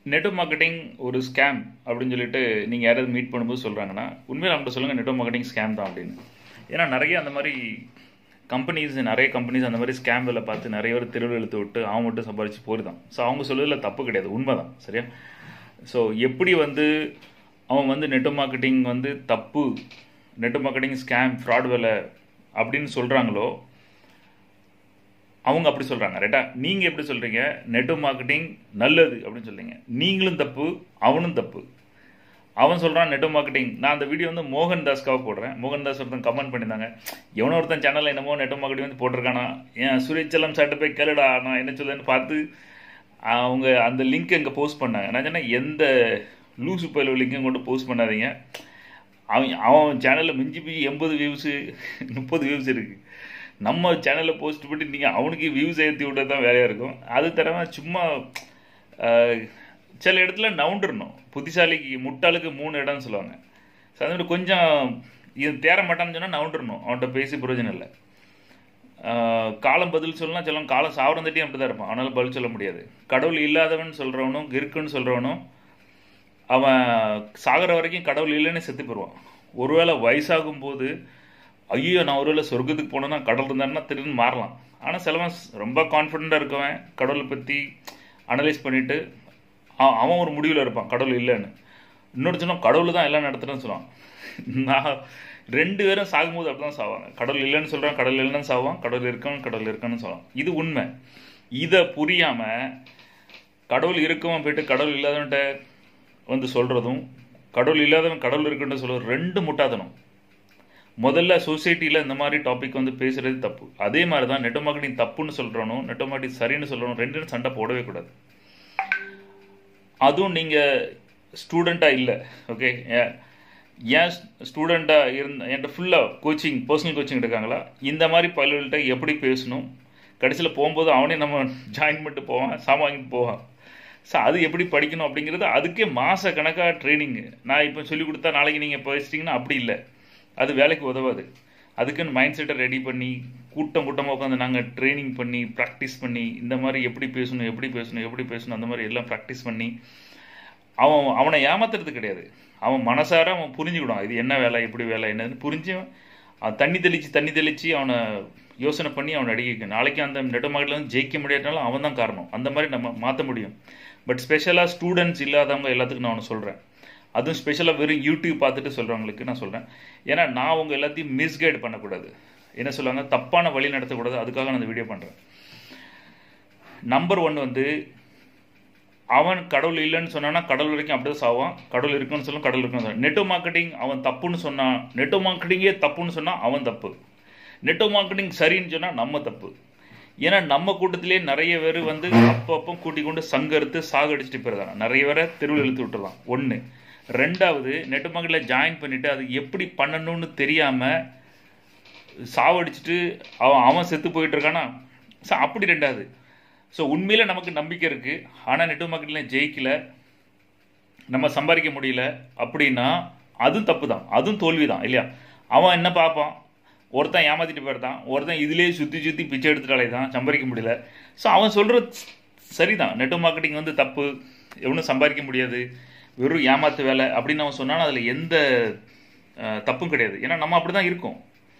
network marketing ஒரு scam அப்படின்னு சொல்லிட்டு நீங்கள் யாராவது மீட் பண்ணும்போது சொல்கிறாங்கன்னா உண்மையில் அவங்கள்ட்ட சொல்லுங்கள் நெட்வொர்க் மார்க்கெட்டிங் ஸ்கேம் தான் அப்படின்னு ஏன்னா நிறைய அந்த மாதிரி கம்பெனிஸ் நிறைய கம்பெனிஸ் அந்த மாதிரி ஸ்கேம் வேலை பார்த்து நிறைய பேர் தெருவில் இழுத்து விட்டு அவன் மட்டும் சம்பாரிச்சு போயிருந்தான் ஸோ அவங்க சொல்லுறதுல தப்பு கிடையாது உண்மை தான் சரியா ஸோ எப்படி வந்து அவன் வந்து நெட்வொர்க் மார்க்கெட்டிங் வந்து தப்பு நெட்வொர்க் மார்க்கெட்டிங் ஸ்கேம் ஃப்ராட் வேலை அப்படின்னு சொல்கிறாங்களோ அவங்க அப்படி சொல்கிறாங்க ரைட்டா நீங்கள் எப்படி சொல்கிறீங்க நெட்வொர்க் மார்க்கெட்டிங் நல்லது அப்படின்னு சொல்றீங்க நீங்களும் தப்பு அவனும் தப்பு அவன் சொல்கிறான் நெட்வொர்க் மார்க்கெட்டிங் நான் அந்த வீடியோ வந்து மோகன் தாஸ்க்காக போடுறேன் மோகன் தாஸ் ஒருத்தன் கமெண்ட் பண்ணியிருந்தாங்க எவனோ ஒருத்தன் சேனலில் என்னமோ நெட்வொர்க் மார்க்கெட்டிங் வந்து போட்டிருக்கானா ஏன் சுரேச்சலம் சார்ட்ட போய் கேளுடா நான் என்ன சொல்லுன்னு பார்த்து அவங்க அந்த லிங்க் அங்கே போஸ்ட் பண்ணாங்க நான் சொன்னேன் எந்த லூசு பயில லிங்க்கும் கொண்டு போஸ்ட் பண்ணாதீங்க அவன் அவன் சேனலில் மிஞ்சி மிஞ்சி எண்பது வியூஸு முப்பது வியூஸ் இருக்குது நம்ம சேனலில் போஸ்ட் பண்ணி நீங்கள் அவனுக்கு வியூஸ் ஏற்றி விட்டது தான் வேலையாக இருக்கும் அது தரமாக சும்மா ஆஹ், சில இடத்துல நவுண்டுறணும் புத்திசாலிக்கு முட்டாளுக்கு மூணு இடம்னு சொல்லுவாங்க ஸோ அது மாதிரி கொஞ்சம் இது தேர மாட்டான்னு சொன்னால் நவுண்டுறணும் அவன்கிட்ட பேசி பிரயோஜனம் இல்லை ஆஹ், காலம் பதில் சொல்லலாம் சொல்லலாம் காலம் சாவரம் தட்டி அப்படி தான் இருப்பான் அவனால பதில் சொல்ல முடியாது கடவுள் இல்லாதவன் சொல்கிறவனும் இருக்குன்னு சொல்கிறவனும் அவன் சாகிற வரைக்கும் கடவுள் இல்லைன்னு செத்து போயிடுவான் ஒருவேளை வயசாகும் போது ஐயோ நான் ஒருவேளை சொர்க்கத்துக்கு போனேன்னா கடவுள் இருந்தாருன்னா திடீர்னு மாறலாம் ஆனால் சிலவன் ரொம்ப கான்ஃபிடென்ட்டாக இருக்கவன் கடவுளை பற்றி அனலைஸ் பண்ணிட்டு அவன் அவன் ஒரு முடிவில் இருப்பான் கடவுள் இல்லைன்னு இன்னொரு சொன்னா கடவுள் தான் எல்லாம் நடத்துகிறேன்னு சொல்லுவான் நான் ரெண்டு பேரும் சாகும்போது அப்படி தான் சாவாங்க கடவுள் இல்லைன்னு சொல்கிறான் கடவுள் இல்லைன்னு சாவான் கடவுள் இருக்கான்னு கடவுள் இருக்கான்னு சொல்லுவான் இது உண்மை இதை புரியாமல் கடவுள் இருக்கவன் போயிட்டு கடவுள் இல்லாதவன்ட்ட வந்து சொல்கிறதும் கடவுள் இல்லாதவன் கடவுள் இருக்குன்னு சொல்கிறது ரெண்டு முட்டாதனம் முதல்ல சொசைட்டியில் இந்த மாதிரி டாபிக் வந்து பேசுறது தப்பு அதே மாதிரி தான் நெட்டோ மார்க்கெட்டிங் தப்புன்னு சொல்கிறவனும் நெட்டோ மார்க்கெட்டிங் சரின்னு சொல்கிறவனும் ரெண்டு சண்டை போடவே கூடாது அதுவும் நீங்கள் ஸ்டூடெண்ட்டாக இல்லை ஓகே ஏன் ஸ்டூடெண்ட்டாக இருந்த என்கிட்ட ஃபுல்லாக கோச்சிங் பர்சனல் கோச்சிங் எடுக்காங்களா இந்த மாதிரி பயில்கள்கிட்ட எப்படி பேசணும் கடைசியில் போகும்போது அவனே நம்ம ஜாயின் பண்ணிட்டு போவான் சாமான் வாங்கிட்டு போவான் ஸோ அது எப்படி படிக்கணும் அப்படிங்கிறது அதுக்கே மாத கணக்காக ட்ரைனிங்கு நான் இப்போ சொல்லிக் கொடுத்தா நாளைக்கு நீங்கள் பேசிட்டிங்கன்னா அப்படி இல்லை அது வேலைக்கு உதவாது அதுக்குன்னு மைண்ட் செட்டை ரெடி பண்ணி கூட்டம் கூட்டமாக உட்காந்து நாங்கள் ட்ரைனிங் பண்ணி ப்ராக்டிஸ் பண்ணி இந்த மாதிரி எப்படி பேசணும் எப்படி பேசணும் எப்படி பேசணும் அந்த மாதிரி எல்லாம் ப்ராக்டிஸ் பண்ணி அவன் அவனை ஏமாத்துறது கிடையாது அவன் மனசார அவன் புரிஞ்சுக்கிடும் இது என்ன வேலை எப்படி வேலை என்னன்னு புரிஞ்சு அவன் தண்ணி தெளித்து தண்ணி தெளித்து அவனை யோசனை பண்ணி அவனை அடிக்க நாளைக்கு அந்த நெட் மார்க்கெட்டில் வந்து ஜெயிக்க முடியாட்டாலும் அவன் தான் காரணம் அந்த மாதிரி நம்ம மாற்ற முடியும் பட் ஸ்பெஷலாக ஸ்டூடெண்ட்ஸ் இல்லாதவங்க எல்லாத்துக்கும் நான் அவனை சொல்கிறேன் அதுவும் ஸ்பெஷலாக வெறும் யூடியூப் பார்த்துட்டு சொல்கிறவங்களுக்கு நான் சொல்கிறேன் ஏன்னா நான் அவங்க எல்லாத்தையும் மிஸ்கைட் பண்ணக்கூடாது என்ன சொல்லுவாங்க தப்பான வழி நடத்தக்கூடாது அதுக்காக நான் இந்த வீடியோ பண்ணுறேன் நம்பர் ஒன் வந்து அவன் கடவுள் இல்லைன்னு சொன்னான்னா கடவுள் வரைக்கும் அப்படியே சாவான் கடவுள் இருக்குன்னு சொல்லும் கடவுள் இருக்குன்னு சொல்லும் நெட்டோ மார்க்கெட்டிங் அவன் தப்புன்னு சொன்னான் நெட்டோ மார்க்கெட்டிங்கே தப்புன்னு சொன்னால் அவன் தப்பு நெட்டோ மார்க்கெட்டிங் சரின்னு சொன்னால் நம்ம தப்பு ஏன்னா நம்ம கூட்டத்திலே நிறைய பேர் வந்து அப்போ அப்போ கூட்டி கொண்டு சங்கருத்து சாகடிச்சிட்டு போயிருந்தாங்க நிறைய பேரை தெருவில் இழுத்து விட்டுறலாம் ஒன்று ரெண்டாவது நெட்டு மார்க்கெட்டில் ஜாயின் பண்ணிவிட்டு அது எப்படி பண்ணணும்னு தெரியாமல் சாவடிச்சிட்டு அவன் அவன் செத்து போயிட்டு இருக்கானா ஸோ அப்படி ரெண்டாவது ஸோ உண்மையில் நமக்கு நம்பிக்கை இருக்குது ஆனால் நெட் மார்க்கெட்டில் ஜெயிக்கல நம்ம சம்பாதிக்க முடியல அப்படின்னா அதுவும் தப்பு தான் அதுவும் தோல்வி தான் இல்லையா அவன் என்ன பார்ப்பான் ஒருத்தன் ஏமாத்திட்டு போயிருந்தான் ஒருத்தன் இதுலேயே சுற்றி சுற்றி பிச்சை எடுத்துட்டாலே தான் சம்பாதிக்க முடியல ஸோ அவன் சொல்கிறது சரிதான் நெட் மார்க்கெட்டிங் வந்து தப்பு எவனும் சம்பாதிக்க முடியாது வெறும் ஏமாத்து வேலை அப்படின்னு அவன் சொன்னாலும் அதில் எந்த அஹ், தப்பும் கிடையாது ஏன்னா நம்ம அப்படி தான் இருக்கோம்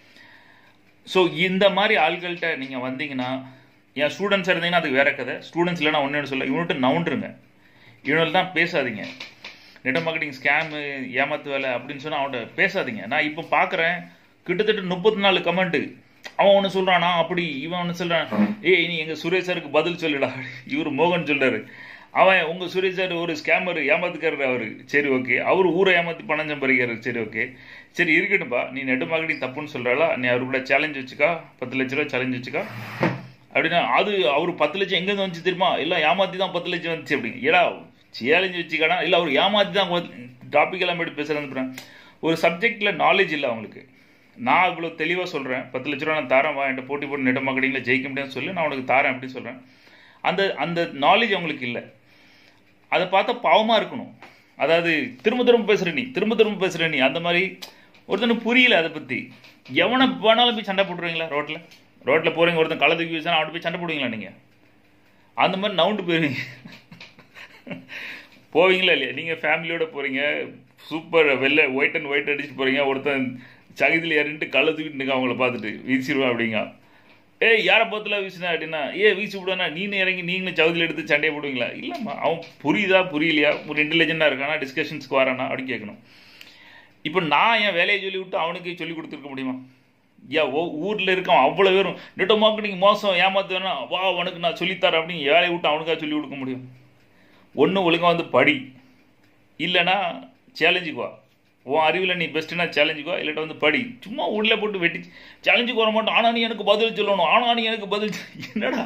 ஸோ இந்த மாதிரி ஆள்கள்கிட்ட நீங்கள் வந்தீங்கன்னா என் ஸ்டூடெண்ட்ஸ் இருந்தீங்கன்னா அது வேற கதை ஸ்டூடெண்ட்ஸ் இல்லைனா ஒன்று சொல்ல இவன்கிட்ட நவுண்டுருங்க இவனில் தான் பேசாதீங்க நெட் மார்க்கெட்டிங் ஸ்கேமு ஏமாத்து வேலை அப்படின்னு சொன்னால் அவன்கிட்ட பேசாதீங்க நான் இப்போ பார்க்குறேன் கிட்டத்தட்ட முப்பத்தி நாலு கமெண்ட்டு அவன் ஒன்று சொல்கிறானா அப்படி இவன் ஒன்று சொல்கிறான் ஏய் நீ எங்கள் சுரேஷ் சாருக்கு பதில் சொல்லுடா இவர் மோகன் சொல்றாரு அவன் உங்கள் சுரேஷ் சார் ஒரு ஸ்கேமர் ஏமாத்துக்காரர் அவர் சரி ஓகே அவர் ஊரை ஏமாற்றி பணம் சம்பாதிக்கிறாரு சரி ஓகே சரி இருக்கட்டும்பா நீ நெட் மார்க்கெட்டிங் தப்புன்னு சொல்கிறாளா நீ அவர் கூட சேலஞ்ச் வச்சுக்கா பத்து லட்ச ரூபா சேலஞ்ச் வச்சுக்கா அப்படின்னா அது அவர் பத்து லட்சம் எங்கேருந்து வந்துச்சு தெரியுமா எல்லாம் ஏமாற்றி தான் பத்து லட்சம் வந்துச்சு அப்படிங்க ஏடா சேலஞ்ச் வச்சுக்கானா இல்லை அவர் ஏமாற்றி தான் டாபிக் எல்லாம் போய் பேசுகிறேன் ஒரு சப்ஜெக்டில் நாலேஜ் இல்லை அவங்களுக்கு நான் இவ்வளோ தெளிவாக சொல்கிறேன் பத்து லட்ச ரூபா நான் தரேன் வா என்கிட்ட போட்டி போட்டு நெட் மார்க்கெட்டிங்கில் ஜெயிக்க முடியாதுன்னு சொல்லி நான் உனக்கு தரேன் அப்படி சொல்கிறேன் அந்த அந்த நாலேஜ் அவங்களுக்கு இல்லை அதை பார்த்தா பாவமாக இருக்கணும் அதாவது திரும்ப திரும்ப பேசுகிற நீ திரும்ப திரும்ப பேசுகிற நீ அந்த மாதிரி ஒருத்தனுக்கு புரியல அதை பற்றி எவனை வேணாலும் போய் சண்டை போட்டுருவீங்களா ரோட்டில் ரோட்டில் போகிறீங்க ஒருத்தன் கலந்து தூக்கி வீசினா அவன் போய் சண்டை போடுவீங்களா நீங்கள் அந்த மாதிரி நவுண்டு போயிருவீங்க போவீங்களா இல்லையா நீங்கள் ஃபேமிலியோட போகிறீங்க சூப்பர் வெள்ளை ஒயிட் அண்ட் ஒயிட் அடிச்சுட்டு போகிறீங்க ஒருத்தன் சகிதில் ஏறிட்டு கள்ள தூக்கிட்டு நிற்க அவங்கள பார்த்துட்டு வீசிடுவேன் அப்படிங்க ஏய் யாரை பார்த்துல வீசினா அப்படின்னா ஏ வீசி விடுவேனா நீனு இறங்கி நீங்களும் சவுதியில் எடுத்து சண்டையை போடுவீங்களா இல்லைம்மா அவன் புரியுதா புரியலையா ஒரு இன்டெலிஜென்ட்டாக இருக்கானா டிஸ்கஷன்ஸ்க்கு வரானா அப்படின்னு கேட்கணும் இப்போ நான் என் வேலையை சொல்லி விட்டு அவனுக்கு சொல்லி கொடுத்துருக்க முடியுமா ஏன் ஓ ஊரில் இருக்கான் அவ்வளோ பேரும் நெட்டோ மார்க்கெட்டிங் மோசம் ஏமாத்து வேணா வா உனக்கு நான் சொல்லித்தரேன் அப்படின்னு வேலையை விட்டு அவனுக்காக சொல்லி கொடுக்க முடியும் ஒன்று ஒழுங்காக வந்து படி இல்லைன்னா சேலஞ்சுக்கு வா உன் அறிவில் நீ பெஸ்ட்டுனா சேலஞ்சுக்கு வா இல்லாட்ட வந்து படி சும்மா உள்ள போட்டு வெட்டி சேலஞ்சுக்கு வர மாட்டோம் ஆனால் நீ எனக்கு பதில் சொல்லணும் ஆனால் நீ எனக்கு பதில் சொல்~ என்னடா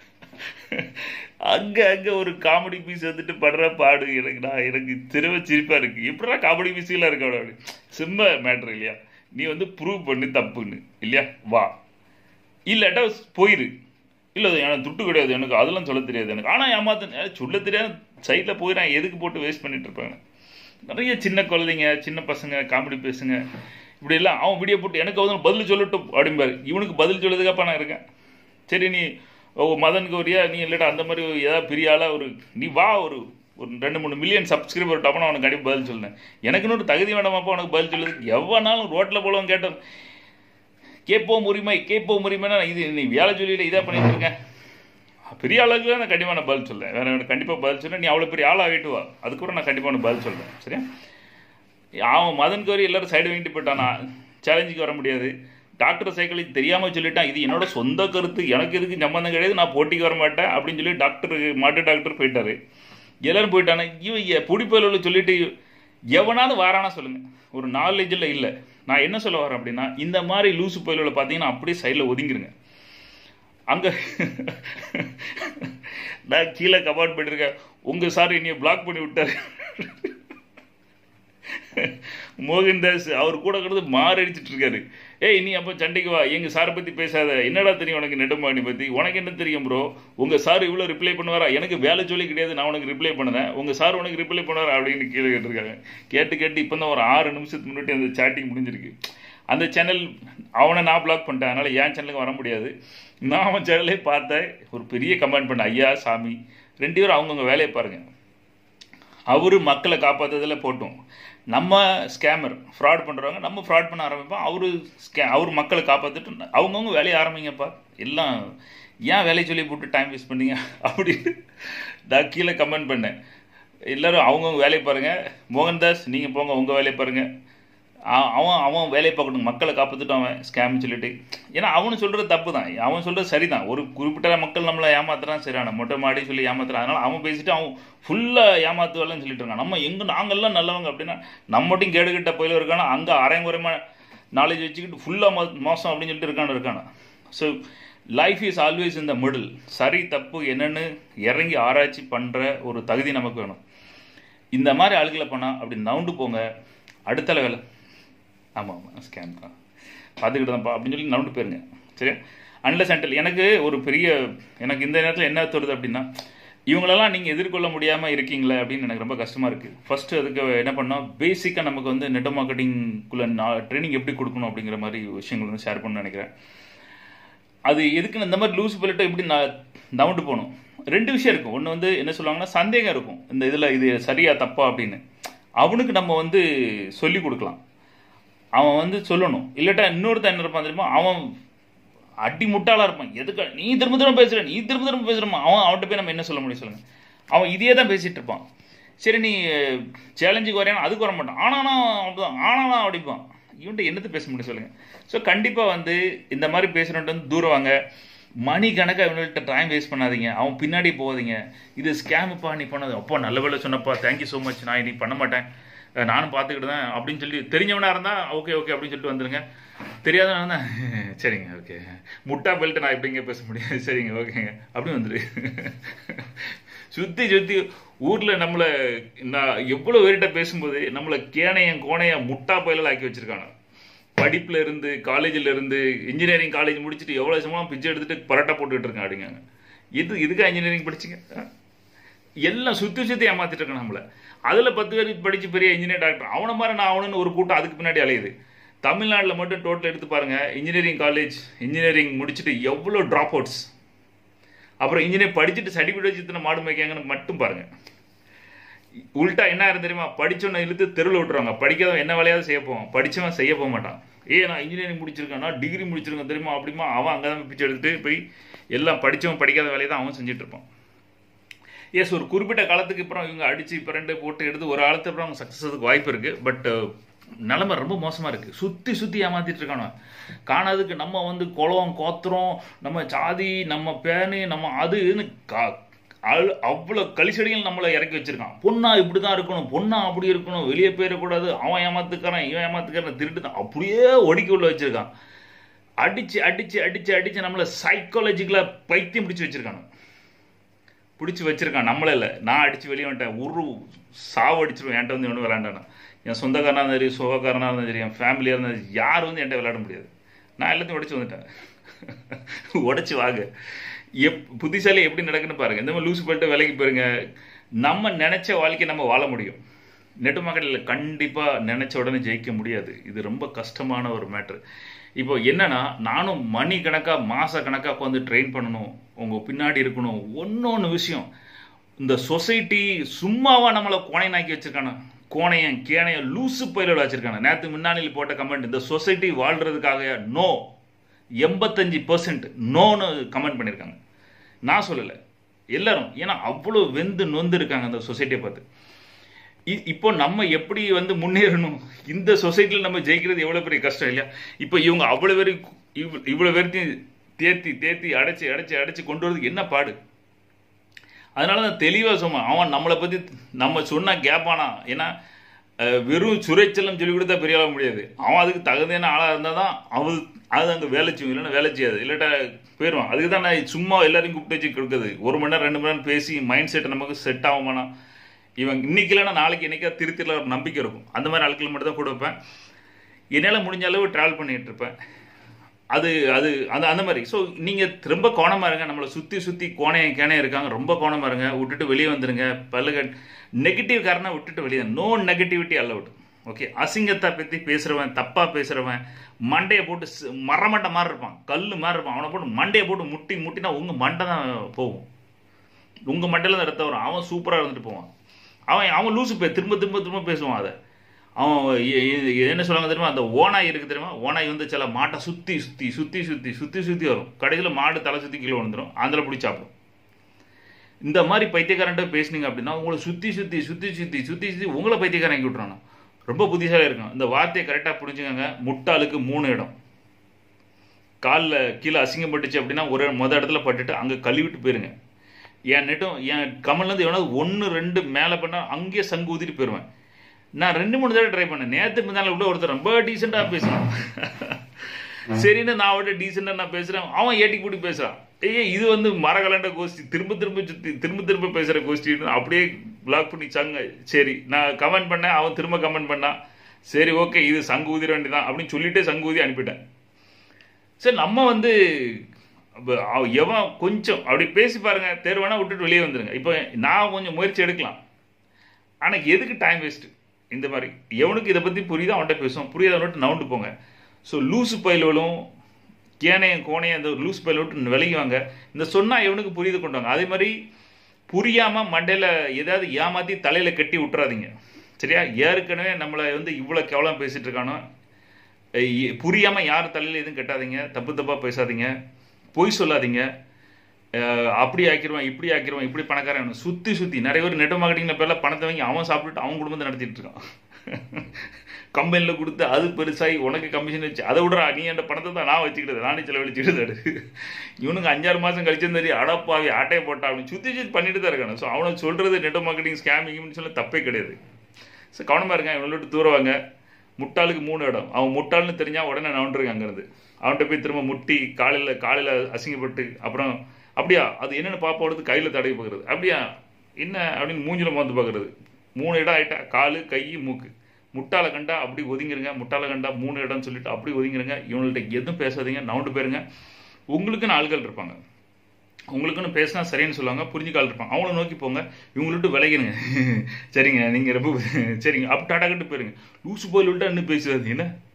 அங்கே அங்கே ஒரு காமெடி பீஸ் வந்துட்டு படுற பாடு எனக்கு நான் எனக்கு திரும்ப சிரிப்பாக இருக்குது எப்படா காமெடி பீஸ்லாம் இருக்கு அப்படி சிம்ம மேட்ரு இல்லையா நீ வந்து ப்ரூவ் பண்ணு தப்புன்னு இல்லையா வா இல்லாட்டா போயிரு இல்லை அது எனக்கு துட்டு கிடையாது எனக்கு அதெல்லாம் சொல்ல தெரியாது எனக்கு ஆனால் ஏமாத்த சொல்ல தெரியாது சைடில் போய் நான் எதுக்கு போட்டு வேஸ்ட் பண்ணிட்டு இருப்பேன் நிறைய சின்ன குழந்தைங்க சின்ன பசங்க காமெடி பேசுங்க இப்படி எல்லாம் அவன் வீடியோ போட்டு எனக்கு வந்து பதில் சொல்லட்டும் அப்படிம்பாரு இவனுக்கு பதில் சொல்லதுக்காப்பா நான் இருக்கேன் சரி நீ ஓ மதன் கௌரியா நீ இல்லடா அந்த மாதிரி ஏதாவது பெரிய ஆளாக ஒரு நீ வா ஒரு ஒரு ரெண்டு மூணு மில்லியன் சப்ஸ்கிரைபர் டாப்னா அவனுக்கு கண்டிப்பாக பதில் சொல்லுனேன் எனக்குன்னு ஒரு தகுதி வேண்டாமாப்பா உனக்கு பதில் சொல்லுது எவ்வளோனாலும் ரோட்டில் போலவும் கேட்டோம் கேட்போம் உரிமை கேட்போம் உரிமைனா இது நீ வேலை சொல்லிட்டு இதாக பண்ணிட்டு இருக்கேன் பெரிய ஆளுக்கு நான் கண்டிப்பாக நான் பதில் சொல்லேன் வேற எனக்கு கண்டிப்பாக பதில் சொல்லேன் நீ அவ்வளோ பெரிய ஆளாகிட்டு வா அதுக்கு நான் கண்டிப்பாக உனக்கு பதில் சொல்கிறேன் சரியா அவன் மதன் கௌரி எல்லாரும் சைடு வாங்கிட்டு போயிட்டானா சேலஞ்சுக்கு வர முடியாது டாக்டர் சைக்கிளுக்கு தெரியாமல் சொல்லிட்டான் இது என்னோட சொந்த கருத்து எனக்கு இதுக்கு சம்மந்தம் கிடையாது நான் போட்டிக்கு வர மாட்டேன் அப்படின்னு சொல்லி டாக்டர் மாட்டு டாக்டர் போயிட்டாரு எல்லாரும் போயிட்டானே இவன் புடிப்பயில சொல்லிட்டு எவனாவது வாரானா சொல்லுங்க ஒரு நாலேஜில் இல்லை நான் என்ன சொல்ல வரேன் அப்படின்னா இந்த மாதிரி லூசு பயிலில் பார்த்தீங்கன்னா அப்படியே சைடில் ஒதுங்கிருங்க அங்கே நான் கீழே கமெண்ட் பண்ணியிருக்கேன் உங்கள் சார் என்னைய பிளாக் பண்ணி விட்டார் மோகன்தாஸ் அவர் கூட கிடந்து மாரடிச்சிட்டு இருக்காரு ஏய் நீ அப்போ சண்டைக்கு வா எங்கள் சாரை பற்றி பேசாத என்னடா தெரியும் உனக்கு நெடும்பாணி பற்றி உனக்கு என்ன தெரியும் ப்ரோ உங்கள் சார் இவ்வளோ ரிப்ளை பண்ணுவாரா எனக்கு வேலை சொல்லி கிடையாது நான் உனக்கு ரிப்ளை பண்ணுறேன் உங்கள் சார் உனக்கு ரிப்ளை பண்ணுவாரா அப்படின்னு கீழே கேட்டிருக்காங்க கேட்டு கேட்டு இப்போ தான் ஒரு ஆறு நிமிஷத்துக்கு முன்னாடி அந்த சாட்டிங் முடிஞ்சிருக்கு அந்த சேனல் அவனை நான் பிளாக் பண்ணிட்டேன் அதனால் என் சேனலுக்கு வர முடியாது நான் அவன் சேனலே பார்த்தேன் ஒரு பெரிய கமெண்ட் பண்ணேன் ஐயா சாமி ரெண்டு பேரும் அவங்கவுங்க வேலையை பாருங்கள் அவர் மக்களை காப்பாற்றுறதில் போட்டோம் நம்ம ஸ்கேமர் ஃப்ராட் பண்ணுறவங்க நம்ம ஃப்ராட் பண்ண ஆரம்பிப்போம் அவர் ஸ்கே அவர் மக்களை காப்பாற்றிட்டு அவங்கவுங்க வேலையை ஆரம்பிங்கப்பா எல்லாம் ஏன் வேலையை சொல்லி போட்டு டைம் வேஸ்ட் பண்ணீங்க அப்படின்னு நான் கீழே கமெண்ட் பண்ணேன் எல்லோரும் அவங்கவுங்க வேலையை பாருங்கள் மோகன்தாஸ் நீங்கள் போங்க உங்கள் வேலையை பாருங்கள் அவன் அவன் வேலையை பார்க்கணும் மக்களை காப்பாற்றிட்டு அவன் ஸ்கேம் சொல்லிட்டு ஏன்னா அவனு சொல்கிறது தப்பு தான் அவன் சொல்கிறது சரி தான் ஒரு குறிப்பிட்ட மக்கள் நம்மளை ஏமாத்துறான் சரியான மொட்டை மாடி சொல்லி ஏமாத்துறான் அதனால் அவன் பேசிட்டு அவன் ஃபுல்லாக ஏமாத்துவாள்னு சொல்லிட்டு இருக்கான் நம்ம எங்கே நாங்கள்லாம் நல்லவங்க அப்படின்னா நம்மட்டும் கேடுகிட்ட போயில இருக்கானா அங்கே அரைங்குறைமா நாலேஜ் வச்சுக்கிட்டு ஃபுல்லாக மோ மோசம் அப்படின்னு சொல்லிட்டு இருக்கான இருக்கானா ஸோ லைஃப் இஸ் ஆல்வேஸ் இந்த மிடில் சரி தப்பு என்னென்னு இறங்கி ஆராய்ச்சி பண்ணுற ஒரு தகுதி நமக்கு வேணும் இந்த மாதிரி ஆளுகளை பண்ணால் அப்படி நவுண்டு போங்க அடுத்த லெவலில் ஆமாம் ஆமாம் ஸ்கேம் தான் பார்த்துக்கிட்டு தான்ப்பா அப்படின்னு சொல்லி நவுண்டு போயிருங்க சரியா அன்லஸ் அண்டல் எனக்கு ஒரு பெரிய எனக்கு இந்த நேரத்தில் என்ன தோணுது அப்படின்னா இவங்களெல்லாம் நீங்கள் எதிர்கொள்ள முடியாமல் இருக்கீங்களே அப்படின்னு எனக்கு ரொம்ப கஷ்டமாக இருக்குது ஃபஸ்ட்டு அதுக்கு என்ன பண்ணோம் பேசிக்காக நமக்கு வந்து நெட் மார்க்கெட்டிங்குள்ளே நான் ட்ரைனிங் எப்படி கொடுக்கணும் அப்படிங்கிற மாதிரி விஷயங்கள் வந்து ஷேர் பண்ண நினைக்கிறேன் அது எதுக்குன்னு இந்த மாதிரி லூஸ் பண்ணிட்டு எப்படி நான் நவுண்டு போகணும் ரெண்டு விஷயம் இருக்கும் ஒன்று வந்து என்ன சொல்லுவாங்கன்னா சந்தேகம் இருக்கும் இந்த இதில் இது சரியா தப்பா அப்படின்னு அவனுக்கு நம்ம வந்து சொல்லி கொடுக்கலாம் அவன் வந்து சொல்லணும் இல்லாட்டா இன்னொருத்தன் என்ன இருப்பான் தெரியுமா அவன் அடி முட்டாளாக இருப்பான் எதுக்கு நீ திரும்ப திரும்ப பேசுகிற நீ திரும்ப திரும்ப பேசுகிறமா அவன் அவன்கிட்ட போய் நம்ம என்ன சொல்ல முடியும் சொல்லுங்கள் அவன் இதே தான் பேசிகிட்டு இருப்பான் சரி நீ சேலஞ்சுக்கு வரையானா அதுக்கு வர மாட்டான் ஆனானா அப்படிதான் ஆனானா அப்படிப்பான் இவன்ட்ட என்னத்தை பேச முடியும் சொல்லுங்கள் ஸோ கண்டிப்பாக வந்து இந்த மாதிரி பேசுகிறவன்ட்டு வந்து தூரம் வாங்க மணி கணக்காக இவங்கள்ட்ட டைம் வேஸ்ட் பண்ணாதீங்க அவன் பின்னாடி போகாதீங்க இது ஸ்கேமுப்பா நீ பண்ணது அப்பா நல்ல வேலை சொன்னப்பா தேங்க்யூ ஸோ மச் நான் இனி பண்ண மாட்டேன் நானும் பார்த்துக்கிட்டு தான் அப்படின்னு சொல்லி தெரிஞ்சவனாக இருந்தால் ஓகே ஓகே அப்படின்னு சொல்லிட்டு வந்துருங்க தெரியாதவனா இருந்தால் சரிங்க ஓகே முட்டா பெல்ட்டு நான் எப்படிங்க பேச முடியும் சரிங்க ஓகேங்க அப்படி வந்துரு சுற்றி சுற்றி ஊரில் நம்மளை நான் எவ்வளோ பேர்கிட்ட பேசும்போது நம்மளை கேனையன் கோணையன் முட்டா பயிலில் ஆக்கி வச்சுருக்காங்க படிப்பில் இருந்து காலேஜில் இருந்து இன்ஜினியரிங் காலேஜ் முடிச்சுட்டு எவ்வளோ சம்பளம் பிச்சை எடுத்துட்டு பரோட்டா போட்டுக்கிட்டு இருக்கேன் அப்படிங்க இது இதுக்காக இன்ஜினியரிங் படிச்சிங்க எல்லாம் சுற்றி சுற்றி ஏமாத்திட்டு இருக்கேன் நம்மளை அதில் பத்து பேர் படித்து பெரிய இன்ஜினியர் டாக்டர் அவனை மாதிரி நான் அவனுன்னு ஒரு கூட்டம் அதுக்கு பின்னாடி அலையுது தமிழ்நாட்டில் மட்டும் டோட்டல் எடுத்து பாருங்கள் இன்ஜினியரிங் காலேஜ் இன்ஜினியரிங் முடிச்சுட்டு எவ்வளோ ட்ராப் அவுட்ஸ் அப்புறம் இன்ஜினியர் படிச்சுட்டு சர்டிஃபிகேட் வச்சு இத்தனை மாடு மேய்க்காங்கன்னு மட்டும் பாருங்கள் உல்ட்டா என்ன ஆயிரும் தெரியுமா படிச்சவனை இழுத்து தெருவில் விட்டுருவாங்க படிக்காதவன் என்ன வேலையாவது செய்ய போவான் படிச்சவன் செய்ய போக மாட்டான் ஏ நான் இன்ஜினியரிங் முடிச்சிருக்கேன் நான் டிகிரி முடிச்சிருக்கேன் தெரியுமா அப்படிமா அவன் அங்கே தான் பிச்சை எடுத்துட்டு போய் எல்லாம் படிச்சவன் படிக்காத வேலையை தான் அவன் செஞ்சுட்டு இருப்பான் எஸ் ஒரு குறிப்பிட்ட காலத்துக்கு அப்புறம் இவங்க அடிச்சு பிரண்டு போட்டு எடுத்து ஒரு காலத்துக்கு அப்புறம் அவங்க சக்ஸஸ் ஆகிறதுக்கு வாய்ப்பு இருக்கு பட் நிலைமை ரொம்ப மோசமா இருக்கு சுத்தி சுத்தி ஏமாத்திட்டு இருக்கானு காணாதுக்கு நம்ம வந்து குளம் கோத்திரம் நம்ம ஜாதி நம்ம பேனு நம்ம அதுன்னு கா- அழு- அவ்வளவு கலிசடிகள் நம்மளை இறக்கி வச்சிருக்கான் பொண்ணா இப்படிதான் இருக்கணும் பொண்ணா அப்படி இருக்கணும் வெளியே போயிடக்கூடாது அவன் ஏமாத்துக்காரன் இவன் ஏமாத்துக்காரன் திருட்டு தான் அப்படியே ஒடுக்கி உள்ள வச்சிருக்கான் அடிச்சு அடிச்சு அடிச்சு அடிச்சு நம்மளை சைக்காலஜிக்கலா பைத்தியம் பிடிச்சு வச்சிருக்கானு பிடிச்சி வச்சிருக்கான் நம்மள இல்லை நான் அடிச்சு வெளியே வந்துட்டேன் ஒரு சாவு அடிச்சிருவேன் என்கிட்ட வந்து ஒன்றும் விளையாண்டானா என் சொந்தக்காரனா இருந்தாலும் சரி சுகக்காரனா இருந்தாலும் சரி என் ஃபேமிலியாக இருந்தாலும் சரி, யாரும் வந்து என்கிட்ட விளையாட முடியாது நான் எல்லாத்தையும் உடைச்சு வந்துட்டேன் உடைச்சு வாங்க எப் புத்திசாலி எப்படி நடக்குன்னு பாருங்க இந்த மாதிரி லூசு பண்ணிட்டு வேலைக்கு போயிருங்க நம்ம நினைச்ச வாழ்க்கை நம்ம வாழ முடியும் நெட்டு மார்க்கெட்டில் கண்டிப்பாக நினைச்ச உடனே ஜெயிக்க முடியாது இது ரொம்ப கஷ்டமான ஒரு மேட்ரு இப்போ என்னன்னா நானும் மணி கணக்கா மாச கணக்கா உட்காந்து ட்ரெயின் பண்ணணும் உங்க பின்னாடி இருக்கணும் ஒன்னொன்னு விஷயம் இந்த சொசைட்டி சும்மாவா நம்மளை கோணையனாக்கி வச்சிருக்கானு கோணையன் கேணையன் லூசு பயிலோட வச்சிருக்காங்க நேற்று முன்னாடியில் போட்ட கமெண்ட் இந்த சொசைட்டி வாழ்றதுக்காக நோ எண்பத்தஞ்சு பர்சன்ட் நோன்னு கமெண்ட் பண்ணியிருக்காங்க நான் சொல்லலை எல்லாரும் ஏன்னா அவ்வளோ வெந்து நொந்து இருக்காங்க அந்த சொசைட்டியை பார்த்து இ- இப்போ நம்ம எப்படி வந்து முன்னேறணும் இந்த சொசைட்டியில் நம்ம ஜெயிக்கிறது எவ்வளோ பெரிய கஷ்டம் இல்லையா இப்போ இவங்க அவ்வளோ பேர் இவ்வளோ பேர்த்தையும் தேத்தி தேத்தி அடைச்சி அடைச்சி அடைச்சி கொண்டு வரதுக்கு என்ன பாடு அதனால தான் தெளிவாக சொன்னான் அவன் நம்மளை பற்றி நம்ம சொன்னா கேப்பானா ஏன்னா அஹ், வெறும் சுரைச்சலம் சொல்லி கொடுத்தா பெரிய ஆள முடியாது அவன் அதுக்கு தகுதியான ஆளாக இருந்தால் தான் அவன் அது அங்கே வேலை செய்யும் இல்லைன்னா வேலை செய்யாது இல்லாட்டா போயிடுவான் அதுக்கு தான் நான் சும்மா எல்லாரையும் கூப்பிட்டு வச்சு கொடுக்குறது ஒரு மணி நேரம் ரெண்டு மணி நேரம் பேசி மைண்ட் செட் நமக்கு செட் ஆகுமானா இவன் இன்னைக்கு இல்லைன்னா நாளைக்கு என்னைக்கா திருத்தில ஒரு நம்பிக்கை இருக்கும் அந்த மாதிரி ஆட்கள் மட்டும் தான் கூட வைப்பேன் என்னால் முடிஞ்ச அளவு ட்ராவல் பண்ணிட்டு இருப்பேன் அது அது அந்த அந்த மாதிரி ஸோ நீங்கள் ரொம்ப கோணமாக இருங்க நம்மளை சுற்றி சுற்றி கோணையம் கேணையம் இருக்காங்க ரொம்ப கோணமாக இருங்க விட்டுட்டு வெளியே வந்துருங்க பல்லுக நெகட்டிவ் காரணம் விட்டுட்டு வெளியே நோ நெகட்டிவிட்டி அலவுட் ஓகே அசிங்கத்தை பற்றி பேசுகிறவன் தப்பாக பேசுகிறவன் மண்டையை போட்டு ஸ்- மரமண்டை மாதிரி இருப்பான் கல் மாதிரி இருப்பான் அவனை போட்டு மண்டையை போட்டு முட்டி முட்டினா உங்கள் மண்டை தான் போகும் உங்கள் மண்டையில் தான் இடத்த வரும் அவன் சூப்பராக இருந்துட்டு போவான் அவன் அவன் லூசு பே திரும்ப திரும்ப திரும்ப பேசுவான் அதை அவன் எ- எ- என்ன சொல்லுவாங்க தெரியுமா அந்த ஓனாய் இருக்கு தெரியுமா ஓனாய் வந்து சில மாட்டை சுற்றி சுற்றி சுற்றி சுற்றி சுற்றி சுற்றி வரும் கடைசியில் மாடு தலை சுற்றி கீழே விழுந்துரும் அதில் பிடிச்சி சாப்பிடும் இந்த மாதிரி பைத்தியக்காரன்ட்ட பேசுனீங்க அப்படின்னா உங்களை சுற்றி சுற்றி சுற்றி சுற்றி சுற்றி சுற்றி உங்களை பைத்தியக்காரன் ஆக்கி விட்றானா ரொம்ப புத்திசாலியாக இருக்கும் இந்த வார்த்தையை கரெக்டாக புரிஞ்சுக்கோங்க முட்டாளுக்கு மூணு இடம் காலில் கீழே அசிங்கப்பட்டுச்சு அப்படின்னா ஒரு மொத இடத்துல பட்டுட்டு அங்கே கழுவிட்டு போயிருங்க என் நெட்டும் என் கமல்லேருந்து எவனாவது ஒன்று ரெண்டு மேலே பண்ணால் அங்கேயே சங்கு ஊதிட்டு போயிடுவேன் நான் ரெண்டு மூணு தடவை ட்ரை பண்ணேன் நேற்று முந்தாள் கூட ஒருத்தர் ரொம்ப டீசெண்டாக பேசுகிறான் சரின்னு நான் அவட்ட டீசெண்டாக நான் பேசுகிறேன் அவன் ஏட்டி கூட்டி பேசுகிறான் ஏய் இது வந்து மரகலண்ட கோஷ்டி திரும்ப திரும்ப சுற்றி திரும்ப திரும்ப பேசுகிற கோஷ்டின்னு அப்படியே பிளாக் பண்ணி சங்க சரி நான் கமெண்ட் பண்ணேன் அவன் திரும்ப கமெண்ட் பண்ணான் சரி ஓகே இது சங்கு ஊதிர வேண்டியதான் அப்படின்னு சொல்லிட்டே சங்கு ஊதி அனுப்பிட்டேன் சரி நம்ம வந்து அப்ப அவ- எவன் கொஞ்சம் அப்படி பேசி பாருங்க தேர்வானா விட்டுட்டு வெளியே வந்துருங்க இப்போ நான் கொஞ்சம் முயற்சி எடுக்கலாம் ஆனால் எதுக்கு டைம் வேஸ்ட்டு இந்த மாதிரி எவனுக்கு இதை பற்றி புரியுதோ அவன்கிட்ட பேசுவோம் புரியாதவன் விட்டு நவுண்டு போங்க ஸோ லூசு பயில்களும் கேனையும் கோணையும் அந்த லூஸ் பயில விட்டு விலகிவாங்க இந்த சொன்னால் எவனுக்கு புரியுது கொண்டு வாங்க அதே மாதிரி புரியாமல் மண்டையில் ஏதாவது ஏமாற்றி தலையில் கட்டி விட்டுறாதீங்க சரியா ஏற்கனவே நம்மளை வந்து இவ்வளோ கேவலம் பேசிட்டு இருக்கானோ ஐ- புரியாம யார் தலையில எதுவும் கட்டாதீங்க தப்பு தப்பா பேசாதீங்க பொய் சொல்லாதீங்க அஹ் அப்படி ஆக்கிடுவான் இப்படி ஆக்கிடுவான் இப்படி பணக்காரன் சுத்தி சுத்தி நிறைய பேர் நெட் மார்க்கெட்டிங்ல பேர்ல பணத்தை வாங்கி அவன் சாப்பிட்டுட்டு அவன் குடும்பத்தை நடத்திட்டு இருக்கான் கம்பெனில கொடுத்து அது பெருசாகி உனக்கு கமிஷன் வச்சு அதை விடுறா நீ என் பணத்தை தான் நான் வச்சுக்கிட்டது நானே செலவழிச்சுக்கிட்டு இவனுக்கு அஞ்சாறு மாசம் கழிச்சு தெரியும் அடப்பாவி ஆட்டையை போட்டா அப்படின்னு சுத்தி சுத்தி பண்ணிட்டு தான் இருக்கானு ஸோ அவனை சொல்றது நெட் மார்க்கெட்டிங் ஸ்கேமிங்னு சொல்ல தப்பே கிடையாது ஸோ கவனமாக இருங்க இவனை விட்டு தூரம் வாங்க முட்டாளுக்கு மூணு இடம் அவன் முட்டாள்னு தெரிஞ்சா உடனே நவுண்டுருங்க அங்கேருந்து அவன்கிட்ட போய் திரும்ப முட்டி காலையில் காலையில் அசிங்கப்பட்டு அப்புறம் அப்படியா அது என்னென்னு பாப்பா எடுத்து கையில் தடவி பார்க்குறது அப்படியா என்ன அப்படின்னு மூஞ்சில மோந்து பார்க்குறது மூணு இடம் ஆயிட்டா காலு கை மூக்கு முட்டாளை கண்டா அப்படி ஒதுங்கிருங்க முட்டாளை கண்டா மூணு இடம்னு சொல்லிட்டு அப்படி ஒதுங்கிருங்க இவங்கள்ட்ட எதுவும் பேசாதீங்க நவுண்டு போயிருங்க உங்களுக்குன்னு ஆள்கள் இருப்பாங்க உங்களுக்குன்னு பேசினா சரின்னு சொல்லுவாங்க புரிஞ்சுக்கால் இருப்பாங்க அவங்கள நோக்கி போங்க இவங்கள்ட்ட விளைகிறங்க சரிங்க நீங்கள் ரொம்ப சரிங்க அப்போ டாட்டா கட்டு போயிருங்க லூசு போயில் விட்டா இன்னும் பேசுறது என்ன